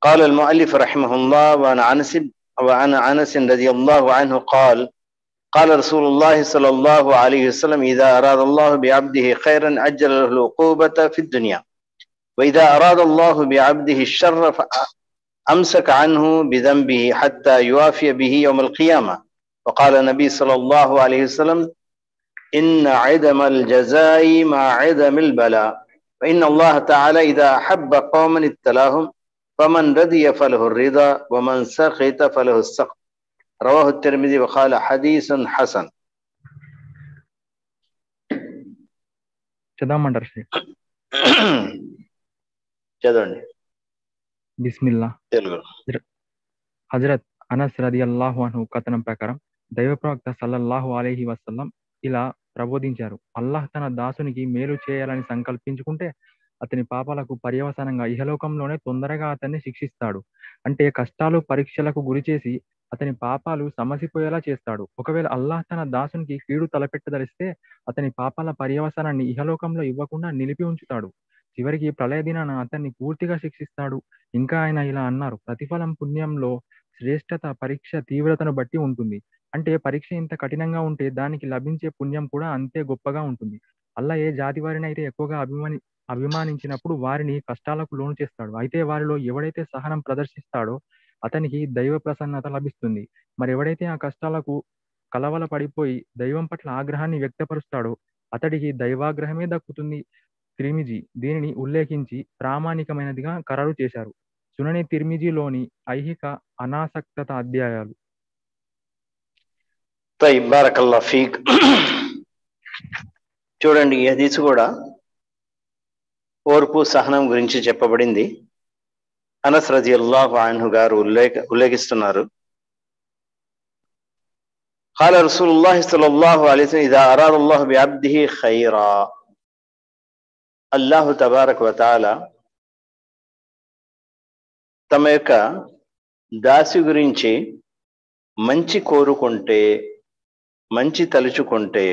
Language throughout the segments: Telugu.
قال المؤلف رحمه الله وعن انس وعن انس رضي الله عنه قال قال رسول الله صلى الله عليه وسلم اذا اراد الله بعبده خيرا اجل له العقوبه في الدنيا واذا اراد الله بعبده الشر امسك عنه بذنبه حتى يوافي به يوم القيامه وقال النبي صلى الله عليه وسلم ان عدم الجزاء مع عدم البلاء فان الله تعالى اذا احب قوما ابتلاهم فمن رضي فله الرضا ومن سخط فله السخط رواه الترمذي وقال حديث حسن చదవమంటారు శ్రీ చదవండి బిస్మిల్లా తెలుగు హజరత్ అనస్ రది అల్లాహు అను కథనం ప్రకారం దైవ ప్రవక్త సల్లల్లాహు అలైహి వసల్లం ఇలా ప్రబోధించారు అల్లాహ్ తన దాసునికి మేలు చేయాలని సంకల్పించుకుంటే అతని పాపాలకు పర్యవసానంగా ఇహలోకంలోనే తొందరగా అతన్ని శిక్షిస్తాడు అంటే కష్టాలు పరీక్షలకు గురి చేసి అతని పాపాలు సమసిపోయేలా చేస్తాడు ఒకవేళ అల్లాహ్ తన దాసునికి కీడు తలపెట్టదలిస్తే అతని పాపాల పర్యవసానాన్ని ఇహలోకంలో ఇవ్వకుండా నిలిపి ఉంచుతాడు చివరికి ప్రళయ దినాన అతన్ని పూర్తిగా శిక్షిస్తాడు ఇంకా ఆయన ఇలా అన్నారు ప్రతిఫలం పుణ్యంలో శ్రేష్టత పరీక్ష తీవ్రతను బట్టి ఉంటుంది అంటే పరీక్ష ఇంత కఠినంగా ఉంటే దానికి లభించే పుణ్యం కూడా అంతే గొప్పగా ఉంటుంది అల్లా ఏ జాతి వారిని అయితే ఎక్కువగా అభిమాని అభిమానించినప్పుడు వారిని కష్టాలకు లోను చేస్తాడు అయితే వారిలో ఎవడైతే సహనం ప్రదర్శిస్తాడో అతనికి దైవ ప్రసన్నత లభిస్తుంది మరి ఎవడైతే ఆ కష్టాలకు కలవల పడిపోయి దైవం పట్ల ఆగ్రహాన్ని వ్యక్తపరుస్తాడో అతడికి దైవాగ్రహమే దక్కుతుంది తిరిమిజీ దీనిని ఉల్లేఖించి ప్రామాణికమైనదిగా ఖరారు చేశారు సునని తిరిమిజీలోని ఐహిక అనాసక్తత అధ్యాయాలు طيب بارك الله فيك చూడండి ఈ హదీసు కూడా ఓర్పు సహనం గురించి చెప్పబడింది అనస్ రజి అల్లాహు అన్హు గారు ఉల్లేఖ ఉల్లేఖిస్తున్నారు قال رسول الله صلى الله عليه وسلم إذا أراد الله بعبده خيرا అల్లాహు తబారక్ వతాల తమ యొక్క దాసి గురించి మంచి కోరుకుంటే మంచి తలుచుకుంటే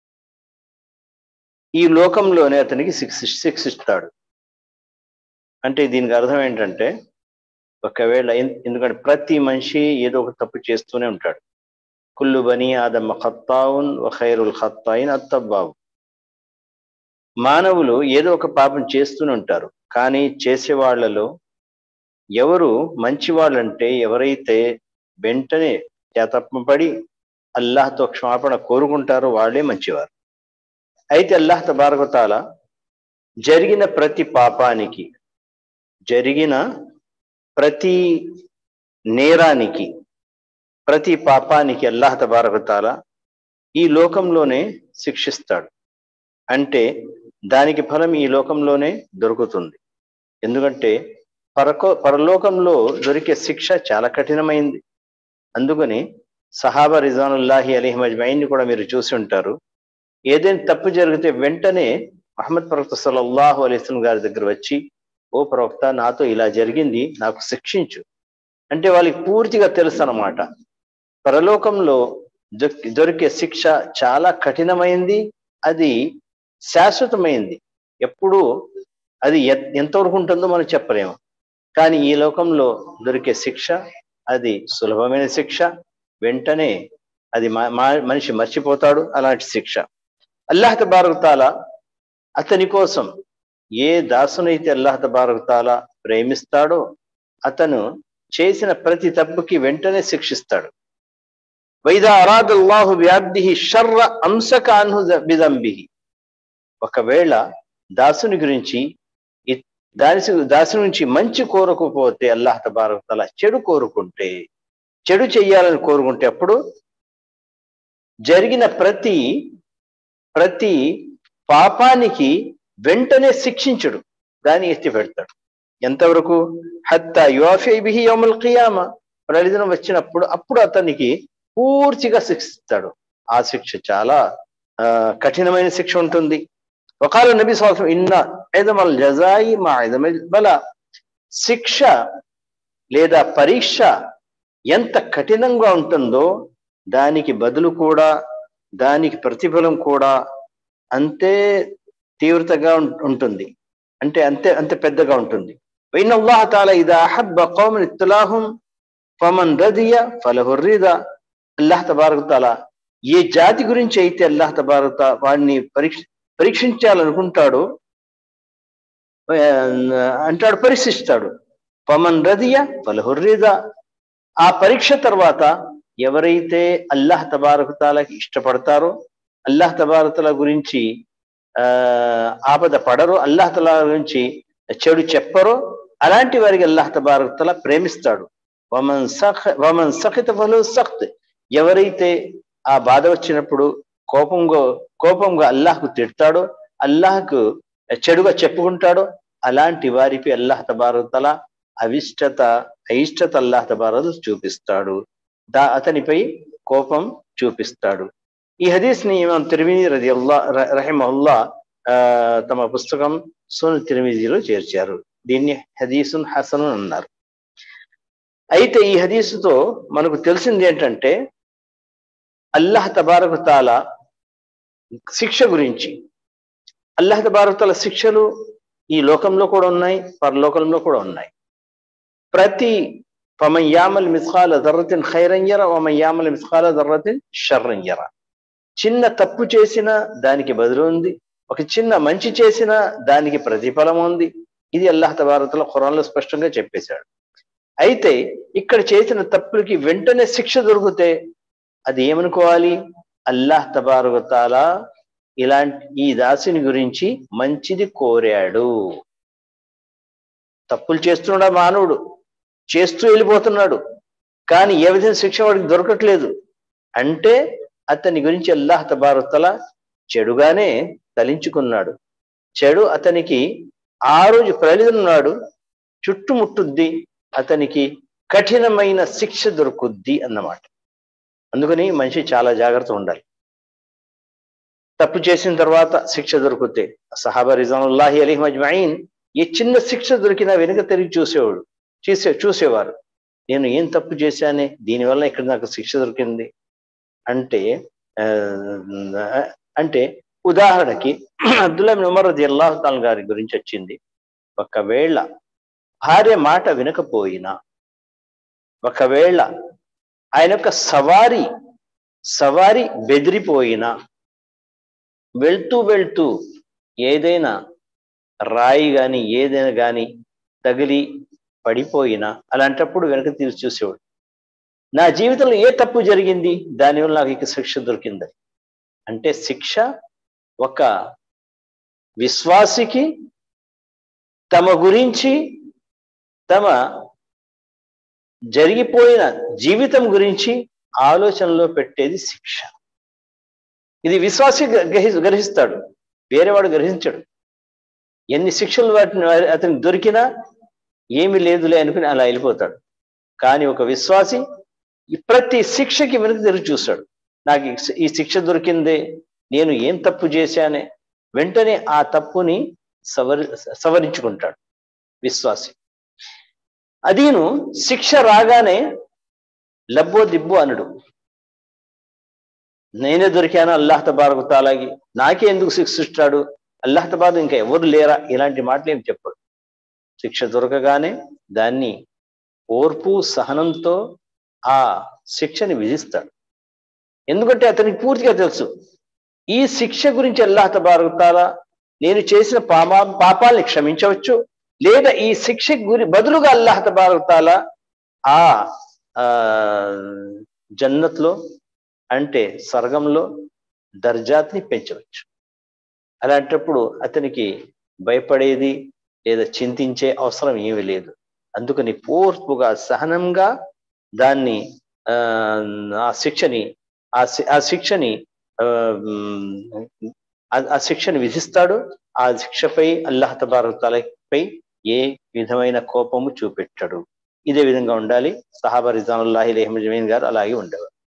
ఈ లోకంలోనే అతనికి శిక్షి శిక్షిస్తాడు అంటే దీనికి అర్థం ఏంటంటే ఒకవేళ ఎందుకంటే ప్రతి మనిషి ఏదో ఒక తప్పు చేస్తూనే ఉంటాడు కుల్లు బని ఆదమ్మ ఖత్తావున్ ఖైరుల్ ఖత్తాయిన్ అత్తబ్బావు మానవులు ఏదో ఒక పాపం చేస్తూనే ఉంటారు కానీ చేసే వాళ్ళలో ఎవరు మంచి వాళ్ళంటే ఎవరైతే వెంటనే చేతప్పబడి అల్లాహ్తో క్షమాపణ కోరుకుంటారో వాళ్ళే మంచివారు అయితే అల్లాహ్ తబారకతాల జరిగిన ప్రతి పాపానికి జరిగిన ప్రతి నేరానికి ప్రతి పాపానికి అల్లాహ్ తబారకతాల ఈ లోకంలోనే శిక్షిస్తాడు అంటే దానికి ఫలం ఈ లోకంలోనే దొరుకుతుంది ఎందుకంటే పరకో పరలోకంలో దొరికే శిక్ష చాలా కఠినమైంది అందుకని సహాబా రిజానుల్లాహి అలీ మజ్మైన్ని కూడా మీరు చూసి ఉంటారు ఏదైనా తప్పు జరిగితే వెంటనే మహమ్మద్ ప్రవక్త సల్లల్లాహు అలీస్లం గారి దగ్గర వచ్చి ఓ ప్రవక్త నాతో ఇలా జరిగింది నాకు శిక్షించు అంటే వాళ్ళకి పూర్తిగా తెలుసు అన్నమాట పరలోకంలో దొరికే శిక్ష చాలా కఠినమైంది అది శాశ్వతమైంది ఎప్పుడు అది ఎంతవరకు ఉంటుందో మనం చెప్పలేము కానీ ఈ లోకంలో దొరికే శిక్ష అది సులభమైన శిక్ష వెంటనే అది మనిషి మర్చిపోతాడు అలాంటి శిక్ష అల్లాహ్ తబారకుతాల అతని కోసం ఏ దాసునైతే అల్లాహ్ తబారకుతాల ప్రేమిస్తాడో అతను చేసిన ప్రతి తప్పుకి వెంటనే శిక్షిస్తాడు వైదా అరాదల్లాహు వ్యాబ్దిహి షర్ర అంశక అన్హు బిదంబిహి ఒకవేళ దాసుని గురించి దాని దాసుని నుంచి మంచి కోరకపోతే అల్లాహ్ తబారకుతాల చెడు కోరుకుంటే చెడు చెయ్యాలని కోరుకుంటే అప్పుడు జరిగిన ప్రతి ప్రతి పాపానికి వెంటనే శిక్షించడు దాన్ని ఎత్తి పెడతాడు ఎంతవరకు హత్తా యువాఫీ బిహి యౌముల్ ఖియామ ప్రళిదినం వచ్చినప్పుడు అప్పుడు అతనికి పూర్తిగా శిక్షిస్తాడు ఆ శిక్ష చాలా కఠినమైన శిక్ష ఉంటుంది ఒకవేళ నబీ సంవత్సరం ఇన్న ఐదమల్ జజాయి మా ఐదమల్ బల శిక్ష లేదా పరీక్ష ఎంత కఠినంగా ఉంటుందో దానికి బదులు కూడా దానికి ప్రతిఫలం కూడా అంతే తీవ్రతగా ఉంటుంది అంటే అంతే అంతే పెద్దగా ఉంటుంది وإن الله تعالى إذا أحب قوم ابتلاهم فمن رضي فله الرضا అల్లాహ్ తబారక్ తాలా ఏ జాతి గురించి అయితే అల్లాహ్ తబారక్ తా- వాడిని పరీక్ష పరీక్షించాలనుకుంటాడో ఆ, అంటాడు పరీక్షిస్తాడు పమన్ రదియ ఫలహుర్రిదా ఆ పరీక్ష తర్వాత ఎవరైతే అల్లాహ్ తబారక్ తాలాకి ఇష్టపడతారో అల్లాహ్ తబారక్ తాలా గురించి ఆ ఆపద పడరో అల్లాహ్ తలా గురించి చెడు చెప్పరో అలాంటి వారికి అల్లాహ్ తబారక్ తలా ప్రేమిస్తాడు వమన్ సఖ వమన్ సఖిత ఫలు సఖ్త్ ఎవరైతే ఆ బాధ వచ్చినప్పుడు కోపంగా కోపంగా అల్లాహ్కు తిడతాడో అల్లాహ్కు చెడుగా చెప్పుకుంటాడో అలాంటి వారికి అల్లాహ్ తబారక్ తలా అవిష్టత అయిష్టత అల్లాహ్ తబారక్ చూపిస్తాడు దా అతనిపై కోపం చూపిస్తాడు ఈ హదీస్ ని ఇమాం తిరిమిది రది అల్లా రహిమహుల్లా ఆ, తమ పుస్తకం సోను తిరిమిదిలో చేర్చారు దీన్ని హదీసున్ హసను అన్నారు అయితే ఈ హదీసుతో మనకు తెలిసింది ఏంటంటే అల్లాహ్ తబారకు తాలా శిక్ష గురించి అల్లాహ్ తబారకు తాలా శిక్షలు ఈ లోకంలో కూడా ఉన్నాయి పరలోకంలో కూడా ఉన్నాయి ప్రతి ఫమన్ యామల్ మిస్కాల దర్రతిన్ ఖైరంజర వమన్ యామల్ మిస్కాల దర్రతిన్ షర్రంజర చిన్న తప్పు చేసిన దానికి బదులు ఉంది ఒక చిన్న మంచి చేసిన దానికి ప్రతిఫలం ఉంది ఇది అల్లాహ్ తబారతల ఖురాన్లో స్పష్టంగా చెప్పేశాడు అయితే ఇక్కడ చేసిన తప్పులకి వెంటనే శిక్ష దొరికితే అది ఏమనుకోవాలి అల్లాహ్ తబారతాల ఇలాంటి ఈ దాసుని గురించి మంచిది కోరాడు తప్పులు చేస్తున్నాడు మానవుడు చేస్తూ వెళ్ళిపోతున్నాడు కానీ ఏ విధంగా శిక్ష వాడికి దొరకట్లేదు అంటే అతని గురించి అల్లాహ్ తబారతల చెడుగానే తలించుకున్నాడు చెడు అతనికి ఆ రోజు ప్రలిదన్నాడు చుట్టుముట్టుద్ది అతనికి కఠినమైన శిక్ష దొరుకుద్ది అన్నమాట అందుకని మనిషి చాలా జాగ్రత్త ఉండాలి తప్పు చేసిన తర్వాత శిక్ష దొరికితే సహాబా రిజానుల్లాహి అలీ మజ్మాయిన్ ఏ చిన్న శిక్ష దొరికినా వెనుక తిరిగి చూసేవాడు చూసే చూసేవారు నేను ఏం తప్పు చేశానే దీనివల్ల ఇక్కడ నాకు శిక్ష దొరికింది అంటే ఆ, అంటే ఉదాహరణకి అబ్దుల్లా బిన్ ఉమర్ రది అల్లాహ్ గారి గురించి వచ్చింది ఒకవేళ భార్య మాట వినకపోయినా ఒకవేళ ఆయన యొక్క సవారి సవారి బెదిరిపోయినా వెళ్తూ వెళ్తూ ఏదైనా రాయి గాని ఏదైనా గాని తగిలి పడిపోయినా అలాంటప్పుడు వెనక తీసి చూసేవాడు నా జీవితంలో ఏ తప్పు జరిగింది దానివల్ల నాకు ఇక శిక్ష దొరికింది అంటే శిక్ష ఒక విశ్వాసికి తమ గురించి తమ జరిగిపోయిన జీవితం గురించి ఆలోచనలో పెట్టేది శిక్ష ఇది విశ్వాసి గ్రహి గ్రహిస్తాడు వేరేవాడు గ్రహించడు ఎన్ని శిక్షలు వాటిని అతనికి దొరికినా ఏమి లేదులే అనుకుని అలా వెళ్ళిపోతాడు కానీ ఒక విశ్వాసి ఈ ప్రతి శిక్షకి వెనుక తిరిగి చూస్తాడు నాకు ఈ శి- ఈ శిక్ష దొరికిందే నేను ఏం తప్పు చేశానే వెంటనే ఆ తప్పుని సవరి సవరించుకుంటాడు విశ్వాసి అదీను శిక్ష రాగానే లబ్బో దిబ్బో అనడు నేనే దొరికాను అల్లాహ్ తబారకు తాలాగి నాకే ఎందుకు శిక్షిస్తాడు అల్లాహ్ తబారు ఇంకా ఎవరు లేరా ఇలాంటి మాటలు ఏం చెప్పడు శిక్ష దొరకగానే దాన్ని ఓర్పు సహనంతో ఆ శిక్షని విధిస్తాడు ఎందుకంటే అతనికి పూర్తిగా తెలుసు ఈ శిక్ష గురించి అల్లాహ్ తబారకు తాలా నేను చేసిన పాపా పాపాల్ని క్షమించవచ్చు లేదా ఈ శిక్ష గురి బదులుగా అల్లాహ్ తబారకు తాలా ఆ ఆ, జన్నత్లో అంటే స్వర్గంలో దర్జాత్ని పెంచవచ్చు అలాంటప్పుడు అతనికి భయపడేది లేదా చింతించే అవసరం ఏమీ లేదు అందుకని పూర్తిగా సహనంగా దాన్ని ఆ, ఆ శిక్షని ఆ శి- ఆ శిక్షని ఆ, మ్, ఆ- ఆ శిక్షని విధిస్తాడు ఆ శిక్షపై అల్లాహ్ తబారతలపై ఏ విధమైన కోపము చూపెట్టడు ఇదే విధంగా ఉండాలి సహాబా రిజానుల్లాహి లేహమజమీన్ గారు అలాగే ఉండేవారు